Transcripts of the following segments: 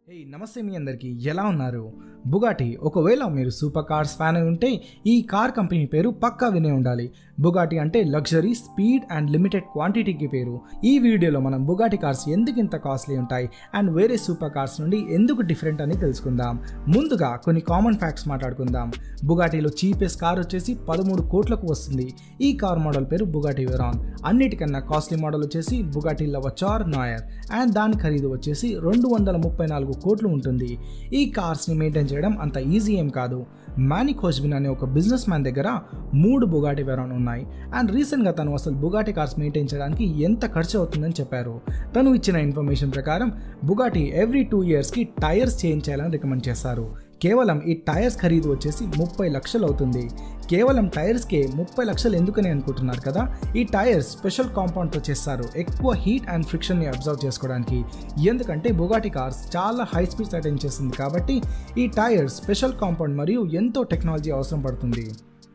హే నమస్తే మీ అందరికీ ఎలా ఉన్నారు బుగాటి ఒకవేళ మీరు సూపర్ కార్స్ ఫ్యాన్ అయి ఉంటే ఈ కార్ కంపెనీ పేరు పక్కా వినే ఉండాలి బుగాటి అంటే లగ్జరీ స్పీడ్ అండ్ లిమిటెడ్ క్వాంటిటీకి పేరు ఈ వీడియోలో మనం బుగాటి కార్స్ ఎందుకు ఇంత కాస్ట్లీ ఉంటాయి అండ్ వేరే సూపర్ కార్స్ నుండి ఎందుకు డిఫరెంట్ అని తెలుసుకుందాం ముందుగా కొన్ని కామన్ ఫ్యాక్ట్స్ మాట్లాడుకుందాం బుగాటిలో చీపెస్ట్ కార్ వచ్చేసి పదమూడు కోట్లకు వస్తుంది ఈ కార్ మోడల్ పేరు బుగాటి వెరాన్ అన్నిటికన్నా కాస్ట్లీ మోడల్ వచ్చేసి బుగాటి లవచార్ నాయర్ అండ్ దాని ఖరీదు వచ్చేసి రెండు వందల ముప్పై నాలుగు కోట్లు ఉంటుంది ఈ కార్స్ని మెయింటైన్ చేయడం అంత ఈజీ ఏం కాదు మానిక్ హోజ్బిన్ అనే ఒక బిజినెస్ మ్యాన్ దగ్గర మూడు బుగాటి వెరాన్ ఉన్నాయి అండ్ రీసెంట్గా తను అసలు బుగాటి కార్స్ మెయింటైన్ చేయడానికి ఎంత ఖర్చు అవుతుందని చెప్పారు తను ఇచ్చిన ఇన్ఫర్మేషన్ ప్రకారం బుగాటి ఎవ్రీ టూ ఇయర్స్కి టైర్స్ చేంజ్ చేయాలని రికమెండ్ చేస్తారు కేవలం ఈ టైర్స్ ఖరీదు వచ్చేసి ముప్పై లక్షలు అవుతుంది కేవలం టైర్స్కే ముప్పై లక్షలు ఎందుకని అనుకుంటున్నారు కదా ఈ టైర్స్ స్పెషల్ కాంపౌండ్తో చేస్తారు ఎక్కువ హీట్ అండ్ ఫ్రిక్షన్ని అబ్జర్వ్ చేసుకోవడానికి ఎందుకంటే బుగాటి కార్స్ చాలా హై స్పీడ్స్ అటెండ్ చేస్తుంది కాబట్టి ఈ టైర్స్ స్పెషల్ కాంపౌండ్ మరియు ఎంతో టెక్నాలజీ అవసరం పడుతుంది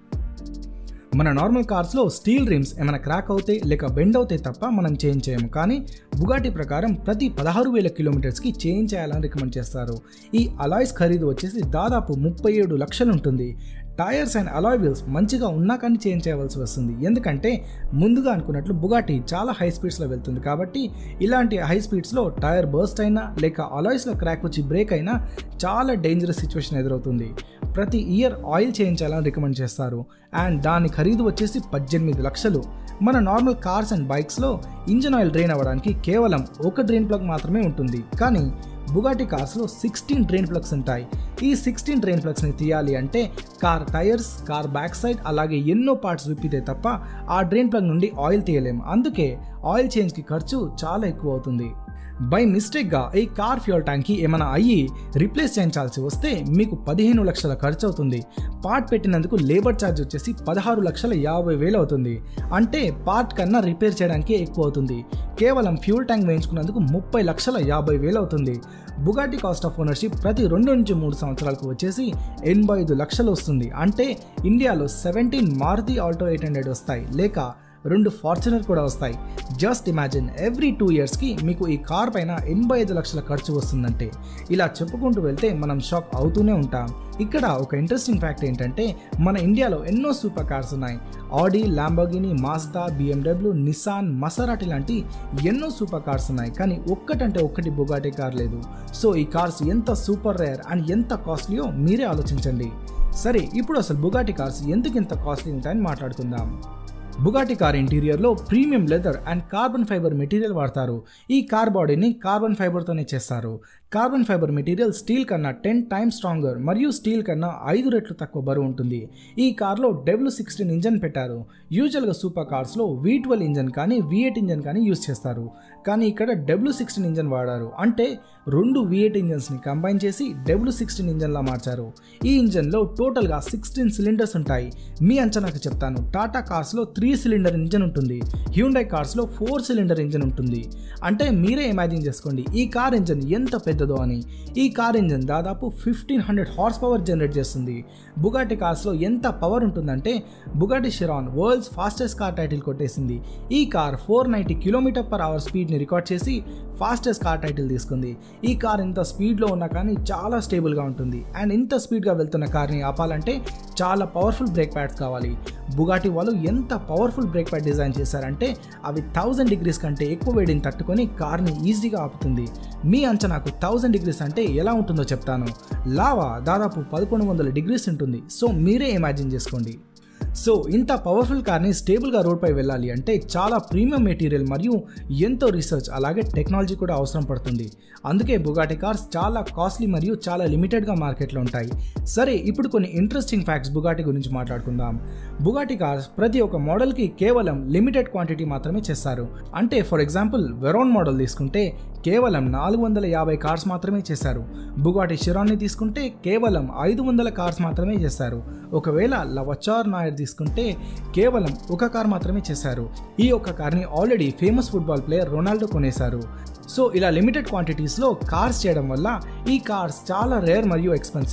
మన నార్మల్ కార్స్లో స్టీల్ రిమ్స్ ఏమైనా క్రాక్ అవుతాయి లేక బెండ్ అవుతాయి తప్ప మనం చేంజ్ చేయము కానీ బుగాటి ప్రకారం ప్రతి పదహారు వేల కిలోమీటర్స్కి చేంజ్ చేయాలని రికమెండ్ చేస్తారు ఈ అలాయ్స్ ఖరీదు వచ్చేసి దాదాపు ముప్పై ఏడు లక్షలు ఉంటుంది టైర్స్ అండ్ అలాయ్ వీల్స్ మంచిగా ఉన్నా కానీ చేంజ్ చేయవలసి వస్తుంది ఎందుకంటే ముందుగా అనుకున్నట్లు బుగాటి చాలా హై స్పీడ్స్లో వెళ్తుంది కాబట్టి ఇలాంటి హై స్పీడ్స్లో టైర్ బర్స్ట్ అయినా లేక అలాయ్స్లో క్రాక్ వచ్చి బ్రేక్ అయినా చాలా డేంజరస్ సిచ్యువేషన్ ఎదురవుతుంది ప్రతి ఇయర్ ఆయిల్ చేంజ్ చేయాలని రికమెండ్ చేస్తారు అండ్ దాని ఖరీదు వచ్చేసి పద్దెనిమిది లక్షలు మన నార్మల్ కార్స్ అండ్ బైక్స్లో ఇంజన్ ఆయిల్ డ్రైన్ అవ్వడానికి కేవలం ఒక డ్రైన్ ప్లగ్ మాత్రమే ఉంటుంది కానీ బుగాటి కార్స్లో సిక్స్టీన్ డ్రైన్ ప్లగ్స్ ఉంటాయి ఈ సిక్స్టీన్ డ్రైన్ ప్లగ్స్ని తీయాలి అంటే car tyres car back side అలాగే ఎన్నో పార్ట్స్ విప్పితే తప్ప ఆ డ్రైన్ ప్లగ్ నుండి ఆయిల్ తీయలేము అందుకే ఆయిల్ చేంజ్కి ఖర్చు చాలా ఎక్కువ అవుతుంది బై మిస్టేక్గా ఈ కార్ ఫ్యూయల్ ట్యాంక్కి ఏమైనా అయ్యి రీప్లేస్ చేయించాల్సి వస్తే మీకు పదిహేను లక్షల ఖర్చు అవుతుంది పార్ట్ పెట్టినందుకు లేబర్ ఛార్జ్ వచ్చేసి పదహారు లక్షల యాభై వేలు అవుతుంది అంటే పార్ట్ కన్నా రిపేర్ చేయడానికి ఎక్కువ అవుతుంది కేవలం ఫ్యూల్ ట్యాంక్ వేయించుకున్నందుకు ముప్పై లక్షల యాభై వేలు అవుతుంది బుగాటి కాస్ట్ ఆఫ్ ఓనర్షిప్ ప్రతి రెండు నుంచి మూడు సంవత్సరాలకు వచ్చేసి ఎనభై ఐదు లక్షలు వస్తుంది అంటే ఇండియాలో seventeen Maruti Alto eight hundred వస్తాయి లేక రెండు ఫార్చునర్ కూడా వస్తాయి జస్ట్ ఇమాజిన్ ఎవ్రీ టూ ఇయర్స్కి మీకు ఈ కార్ పైన ఎనభై ఐదు లక్షల ఖర్చు వస్తుందంటే ఇలా చెప్పుకుంటూ వెళ్తే మనం షాక్ అవుతూనే ఉంటాం ఇక్కడ ఒక ఇంట్రెస్టింగ్ ఫ్యాక్ట్ ఏంటంటే మన ఇండియాలో ఎన్నో సూపర్ కార్స్ ఉన్నాయి ఆడి ల్యాంబోగిని మాజ్దా బిఎండబ్ల్యూ నిసాన్ మసరాటి లాంటి ఎన్నో సూపర్ కార్స్ ఉన్నాయి కానీ ఒక్కటంటే ఒక్కటి బుగాటి కార్ లేదు సో ఈ కార్స్ ఎంత సూపర్ రేర్ అండ్ ఎంత కాస్ట్లీయో మీరే ఆలోచించండి సరే ఇప్పుడు అసలు బుగాటి కార్స్ ఎందుకు ఇంత కాస్ట్లీ ఉంటాయని మాట్లాడుకుందాం బుగాటి కార్ ఇంటీరియర్లో premium leather and carbon fibre material వాడతారు ఈ కార్ బాడీని కార్బన్ ఫైబర్తోనే చేస్తారు కార్బన్ ఫైబర్ మెటీరియల్ స్టీల్ కన్నా టెన్ టైమ్స్ స్ట్రాంగర్ మరియు స్టీల్ కన్నా ఐదు రెట్లు తక్కువ బరువు ఉంటుంది ఈ కార్లో డబ్ల్యూ సిక్స్టీన్ ఇంజన్ పెట్టారు యూజువల్గా సూపర్ కార్స్లో వీ ట్వెల్వ్ ఇంజన్ కానీ వి ఎయిట్ ఇంజన్ కానీ యూజ్ చేస్తారు కానీ ఇక్కడ డబ్ల్యూ సిక్స్టీన్ ఇంజన్ వాడారు అంటే రెండు వి ఎయిట్ ఇంజన్స్ని కంబైన్ చేసి డబ్ల్యూ సిక్స్టీన్ ఇంజన్లా మార్చారు ఈ ఇంజన్లో టోటల్గా సిక్స్టీన్ సిలిండర్స్ ఉంటాయి మీ అంచనాకు చెప్తాను టాటా కార్స్లో త్రీ సిలిండర్ ఇంజన్ ఉంటుంది హ్యూండై కార్స్లో ఫోర్ సిలిండర్ ఇంజన్ ఉంటుంది అంటే మీరే ఇమాజిన్ చేసుకోండి ఈ కార్ ఇంజన్ ఎంత పెద్దదో అని ఈ కార్ ఇంజన్ దాదాపు fifteen hundred horse power generate చేస్తుంది బుగాటి కార్స్లో ఎంత పవర్ ఉంటుందంటే Bugatti Chiron world's fastest car title కొట్టేసింది ఈ car four ninety kilometre per hour స్పీడ్ని రికార్డ్ చేసి ఫాస్టెస్ట్ కార్ టైటిల్ తీసుకుంది ఈ కార్ ఇంత స్పీడ్లో ఉన్నా కానీ చాలా స్టేబుల్గా ఉంటుంది అండ్ ఇంత స్పీడ్గా వెళ్తున్న కార్ని ఆపాలంటే చాలా పవర్ఫుల్ బ్రేక్ ప్యాడ్స్ కావాలి బుగాటి వాళ్ళు ఎంత పవర్ఫుల్ బ్రేక్ ప్యాడ్ డిజైన్ చేశారంటే అవి థౌజండ్ డిగ్రీస్ కంటే ఎక్కువ వేడిని తట్టుకొని కార్ని ఈజీగా ఆపుతుంది మీ అంచనాకు థౌజండ్ డిగ్రీస్ అంటే ఎలా ఉంటుందో చెప్తాను లావా దాదాపు పదకొండు వందల డిగ్రీస్ ఉంటుంది సో మీరే ఇమాజిన్ చేసుకోండి సో ఇంత పవర్ఫుల్ కార్ని స్టేబుల్గా రోడ్పై వెళ్ళాలి అంటే చాలా ప్రీమియం మెటీరియల్ మరియు ఎంతో రీసెర్చ్ అలాగే టెక్నాలజీ కూడా అవసరం పడుతుంది అందుకే బుగాటి కార్స్ చాలా కాస్ట్లీ మరియు చాలా లిమిటెడ్గా మార్కెట్లో ఉంటాయి సరే ఇప్పుడు కొన్ని ఇంట్రెస్టింగ్ ఫ్యాక్ట్స్ బుగాటి గురించి మాట్లాడుకుందాం బుగాటి కార్స్ ప్రతి ఒక్క మోడల్కి కేవలం లిమిటెడ్ క్వాంటిటీ మాత్రమే చేస్తారు అంటే ఫర్ ఎగ్జాంపుల్ వెరోన్ మోడల్ తీసుకుంటే కేవలం నాలుగు వందల యాభై కార్స్ మాత్రమే చేశారు బుగాటి షిరాన్ని తీసుకుంటే కేవలం ఐదు వందల కార్స్ మాత్రమే చేశారు ఒకవేళ లవచార్ నాయర్ తీసుకుంటే కేవలం ఒక కార్ మాత్రమే చేశారు ఈ ఒక్క కార్ని already famous football player Ronaldo కొనేశారు సో ఇలా లిమిటెడ్ క్వాంటిటీస్లో కార్స్ చేయడం వల్ల ఈ కార్స్ చాలా రేర్ మరియు ఎక్స్పెన్సివ్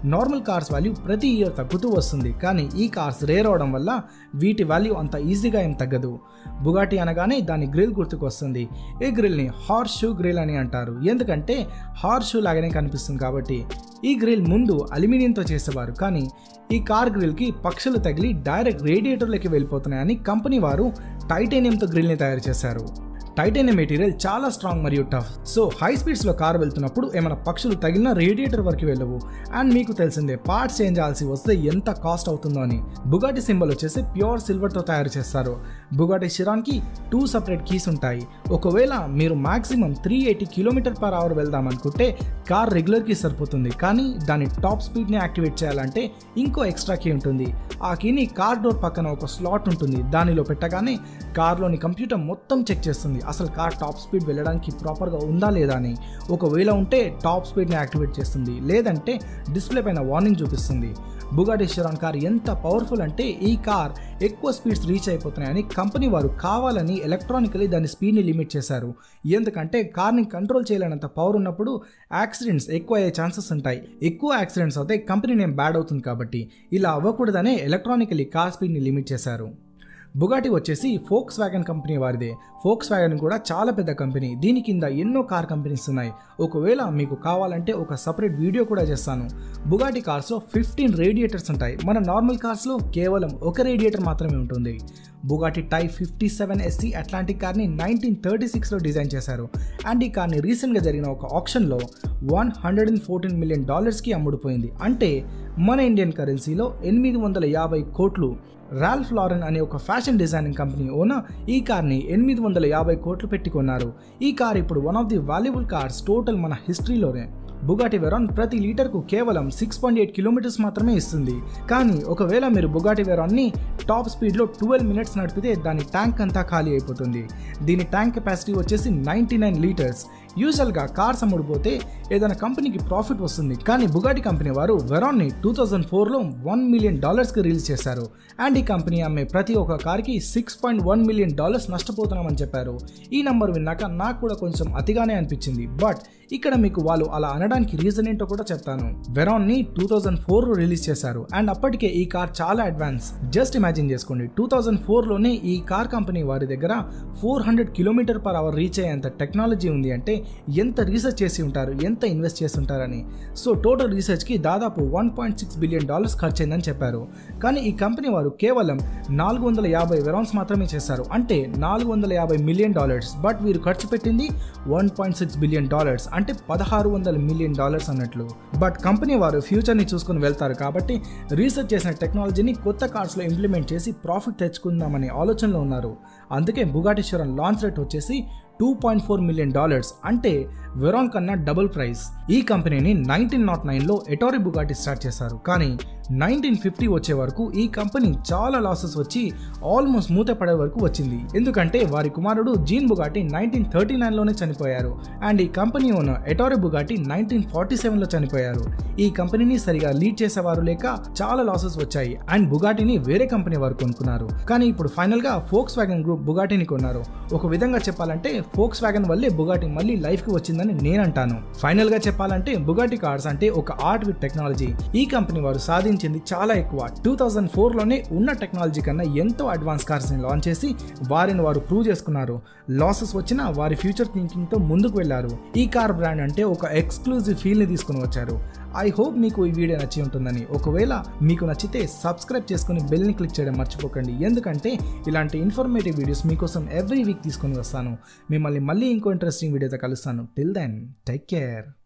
నార్మల్ కార్స్ వాల్యూ ప్రతి ఇయర్ తగ్గుతూ వస్తుంది కానీ ఈ కార్స్ రేర్ అవడం వల్ల వీటి వాల్యూ అంత ఈజీగా ఏం తగ్గదు బుగాటి అనగానే దాని గ్రిల్ గుర్తుకొస్తుంది ఈ గ్రిల్ని హార్స్ షూ గ్రిల్ అని అంటారు ఎందుకంటే హార్స్ షూ లాగానే కనిపిస్తుంది కాబట్టి ఈ గ్రిల్ ముందు అల్యూమినియంతో చేసేవారు కానీ ఈ కార్ గ్రిల్కి పక్షులు తగిలి డైరెక్ట్ రేడియేటర్లోకి వెళ్ళిపోతున్నాయని కంపెనీ వారు టైటానియంతో గ్రిల్ని తయారు చేశారు టైటానియం మెటీరియల్ చాలా స్ట్రాంగ్ మరియు టఫ్ సో హై స్పీడ్స్లో కార్ వెళ్తున్నప్పుడు ఏమైనా పక్షులు తగిలిన రేడియేటర్ వరకు వెళ్ళవు అండ్ మీకు తెలిసిందే పార్ట్స్ చేంజ్ చేయాల్సి వస్తే ఎంత కాస్ట్ అవుతుందో అని బుగాటి సింబల్ వచ్చేసి ప్యూర్ సిల్వర్తో తయారు చేస్తారు బుగాటి షిరాన్కి టూ సపరేట్ కీస్ ఉంటాయి ఒకవేళ మీరు maximum three eighty kilometre per hour వెళ్దాం అనుకుంటే కార్ రెగ్యులర్కి సరిపోతుంది కానీ దాని టాప్ స్పీడ్ని యాక్టివేట్ చేయాలంటే ఇంకో ఎక్స్ట్రా కీ ఉంటుంది ఆ కీని కార్ డోర్ పక్కన ఒక స్లాట్ ఉంటుంది దానిలో పెట్టగానే కార్లోని కంప్యూటర్ మొత్తం చెక్ చేస్తుంది అసలు కార్ టాప్ స్పీడ్ వెళ్ళడానికి ప్రాపర్గా ఉందా లేదా అని ఒకవేళ ఉంటే టాప్ స్పీడ్ని యాక్టివేట్ చేస్తుంది లేదంటే డిస్ప్లే పైన వార్నింగ్ చూపిస్తుంది బుగాటి షిరాన్ కార్ ఎంత పవర్ఫుల్ అంటే ఈ కార్ ఎక్కువ స్పీడ్స్ రీచ్ అయిపోతున్నాయని కంపెనీ వారు కావాలని ఎలక్ట్రానికలీ దాని స్పీడ్ని లిమిట్ చేశారు ఎందుకంటే కార్ని కంట్రోల్ చేయలేనంత పవర్ ఉన్నప్పుడు యాక్సిడెంట్స్ ఎక్కువ అయ్యే ఛాన్సెస్ ఉంటాయి ఎక్కువ యాక్సిడెంట్స్ అయితే కంపెనీ నేమ్ బ్యాడ్ అవుతుంది కాబట్టి ఇలా అవ్వకూడదనే ఎలక్ట్రానికలీ కార్ స్పీడ్ని లిమిట్ చేశారు బుగాటి వచ్చేసి ఫోక్స్ వ్యాగన్ కంపెనీ వారిదే ఫోక్స్ వ్యాగన్ కూడా చాలా పెద్ద కంపెనీ దీని కింద ఎన్నో కార్ కంపెనీస్ ఉన్నాయి ఒకవేళ మీకు కావాలంటే ఒక సపరేట్ వీడియో కూడా చేస్తాను బుగాటి కార్స్లో ఫిఫ్టీన్ రేడియేటర్స్ ఉంటాయి మన నార్మల్ కార్స్లో కేవలం ఒక రేడియేటర్ మాత్రమే ఉంటుంది Bugatti type fifty seven SC Atlantic కార్ని నైన్టీన్ థర్టీ సిక్స్లో డిజైన్ చేశారు అండ్ ఈ కార్ని రీసెంట్గా జరిగిన ఒక ఆప్షన్లో one hundred and fourteen million డాలర్స్కి అమ్ముడుపోయింది అంటే మన ఇండియన్ కరెన్సీలో ఎనిమిది వందల యాభై కోట్లు రాల్ఫ్ లారెన్ అనే ఒక ఫ్యాషన్ డిజైనింగ్ కంపెనీ ఓనర్ ఈ కార్ని ఎనిమిది వందల యాభై కోట్లు పెట్టి కొన్నారు ఈ కార్ ఇప్పుడు one of the valuable cars total మన హిస్టరీలోనే బుగాటి వెరాన్ ప్రతి లీటర్కు కేవలం సిక్స్ పాయింట్ ఎయిట్ కిలోమీటర్స్ మాత్రమే ఇస్తుంది కానీ ఒకవేళ మీరు బుగాటి వెరాన్ని టాప్ స్పీడ్లో ట్వెల్వ్ మినిట్స్ నడిపితే దాని ట్యాంక్ అంతా ఖాళీ అయిపోతుంది దీని ట్యాంక్ కెపాసిటీ వచ్చేసి నైంటీ నైన్ లీటర్స్ యూజువల్గా కార్స్ అమ్ముడుపోతే ఏదైనా కంపెనీకి ప్రాఫిట్ వస్తుంది కానీ బుగాటి కంపెనీ వారు వెరాన్ని టూ థౌజండ్ ఫోర్లో వన్ మిలియన్ డాలర్స్కి రిలీజ్ చేశారు అండ్ ఈ కంపెనీ అమ్మే ప్రతి ఒక్క కార్కి six point one million dollars నష్టపోతున్నామని చెప్పారు ఈ నంబర్ విన్నాక నాకు కూడా కొంచెం అతిగానే అనిపించింది బట్ ఇక్కడ మీకు వాళ్ళు అలా అనడానికి రీజన్ ఏంటో కూడా చెప్తాను వెరాన్ని టూ థౌజండ్ ఫోర్ రిలీజ్ చేశారు అండ్ అప్పటికే ఈ కార్ చాలా అడ్వాన్స్ జస్ట్ ఇమాజిన్ చేసుకోండి టూ థౌజండ్ ఫోర్లోనే ఈ కార్ కంపెనీ వారి దగ్గర four hundred kilometre per hour reach అయ్యేంత టెక్నాలజీ ఉంది అంటే ఎంత రీసెర్చ్ చేసి ఉంటారు ఎంత ఇన్వెస్ట్ చేసి ఉంటారని సో టోటల్ రీసెర్చ్కి దాదాపు one point six billion dollars ఖర్చు అయిందని చెప్పారు కానీ ఈ కంపెనీ వారు కేవలం నాలుగు వందల యాభై వెరాన్స్ మాత్రమే చేశారు అంటే నాలుగు వందల యాభై మిలియన్ డాలర్స్ బట్ వీరు ఖర్చు పెట్టింది one point six billion dollars అంటే పదహారు వందల మిలియన్ డాలర్స్ అన్నట్లు బట్ కంపెనీ వారు ఫ్యూచర్ని చూసుకుని వెళ్తారు కాబట్టి రీసెర్చ్ చేసిన టెక్నాలజీని కొత్త కార్స్లో ఇంప్లిమెంట్ చేసి ప్రాఫిట్ తెచ్చుకుందామనే ఆలోచనలో ఉన్నారు అందుకే బుగాటి షోరన్ లాంచ్ రేట్ వచ్చేసి two point four million dollars అంటే వెరాన్ కన్నా డబుల్ ప్రైస్ ఈ కంపెనీని నైన్టీన్ నాట్ నైన్లో ఎటోరి బుగాటి స్టార్ట్ చేశారు కానీ నైన్టీన్ ఫిఫ్టీ వచ్చే వరకు ఈ కంపెనీ చాలా లాసెస్ వచ్చి ఆల్మోస్ట్ మూత పడే వరకు వచ్చింది ఎందుకంటే వారి కుమారుడు జీన్ బుగాటి నైన్టీన్ థర్టీ నైన్లోనే చనిపోయారు అండ్ ఈ company owner Ettore Bugatti nineteen forty సెవెన్లో చనిపోయారు ఈ కంపెనీని సరిగా లీడ్ చేసేవారు లేక చాలా లాసెస్ వచ్చాయి అండ్ బుగాటిని వేరే కంపెనీ వారు కొనుక్కున్నారు కానీ ఇప్పుడు ఫైనల్గా ఫోక్స్ వ్యాగన్ గ్రూప్ బుగాటిని కొన్నారు ఒక విధంగా చెప్పాలంటే ఫోక్స్ వ్యాగన్ వల్లే బుగాటి మళ్ళీ లైఫ్కి వచ్చిందని నేను అంటాను ఫైనల్గా చెప్పాలంటే బుగాటి కార్స్ అంటే ఒక ఆర్ట్ విత్ టెక్నాలజీ ఈ కంపెనీ వారు సాధించింది చాలా ఎక్కువ టూ థౌజండ్ ఫోర్లోనే ఉన్న టెక్నాలజీ కన్నా ఎంతో అడ్వాన్స్ కార్స్ని లాంచ్ చేసి వారిని వారు ప్రూవ్ చేసుకున్నారు లాసెస్ వచ్చినా వారి ఫ్యూచర్ థింకింగ్తో ముందుకు వెళ్ళారు ఈ కార్ బ్రాండ్ అంటే ఒక ఎక్స్క్లూజివ్ ఫీల్ని తీసుకుని వచ్చారు ఐ హోప్ మీకు ఈ వీడియో నచ్చి ఉంటుందని ఒకవేళ మీకు నచ్చితే సబ్స్క్రైబ్ చేసుకుని బెల్ని క్లిక్ చేయడం మర్చిపోకండి ఎందుకంటే ఇలాంటి ఇన్ఫర్మేటివ్ వీడియోస్ మీకోసం ఎవ్రీ వీక్ తీసుకొని వస్తాను మిమ్మల్ని మళ్ళీ ఇంకో ఇంట్రెస్టింగ్ వీడియోతో కలుస్తాను టిల్ దెన్ టేక్ కేర్